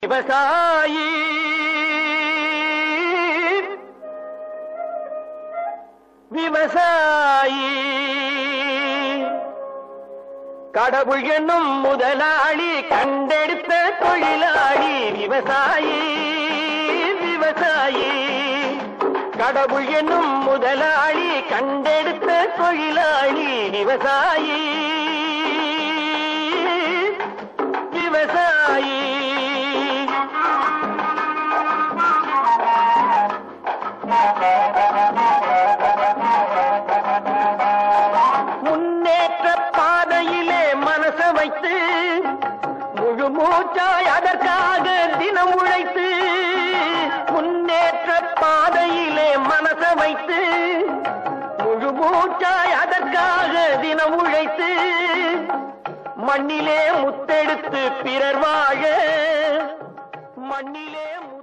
விவசாயி விவசாயி கடவுள் என்னும் முதலாளி கண்டெடுத்த தொழிலாளி விவசாயி விவசாயி கடவுள் என்னும் முதலாளி கண்டெடுத்த தொழிலாளி விவசாயி விவசாயி முன்னேற்ற பாதையிலே மனச வைத்து முழு மூச்சாய் அதற்காக தினம் உழைத்து முன்னேற்ற பாதையிலே மனச வைத்து முழு மூச்சாய் அதற்காக தினம் உழைத்து மண்ணிலே முத்தெடுத்து பிறர் வாழ மண்ணிலே மு-